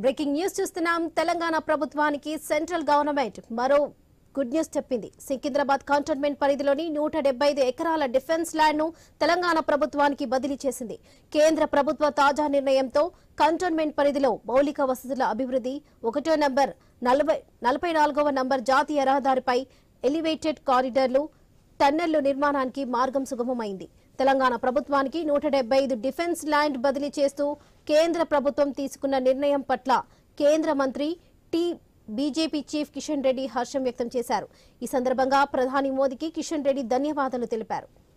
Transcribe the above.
breaking news చూస్తున్నాం తెలంగాణ ప్రభుత్వానికి central government మరో గుడ్ న్యూస్ చెప్పింది సికింద్రాబాద్ కంటోన్మెంట్ పరిధిలోని నూట డెబ్బై ఐదు ఎకరాల డిఫెన్స్ ల్యాండ్ ను తెలంగాణ ప్రభుత్వానికి బదిలీ చేసింది కేంద్ర ప్రభుత్వ తాజా నిర్ణయంతో కంటోన్మెంట్ పరిధిలో మౌలిక వసతుల అభివృద్ధి ఒకటో నంబర్ నలభై నలభై నాలుగవ నంబర్ జాతీయ రహదారిపై ఎలివేటెడ్ కారిడార్లు టన్నెళ్లు నిర్మాణానికి మార్గం సుగమమైంది తెలంగాణ ప్రభుత్వానికి నూట డెబ్బై ఐదు డిఫెన్స్ ల్యాండ్ బదిలీ చేస్తూ కేంద్ర ప్రభుత్వం తీసుకున్న నిర్ణయం పట్ల కేంద్ర మంత్రి T BJP chief Kishan Reddy హర్షం వ్యక్తం చేశారు ఈ సందర్భంగా ప్రధాని మోదీకి కిషన్ రెడ్డి ధన్యవాదాలు తెలిపారు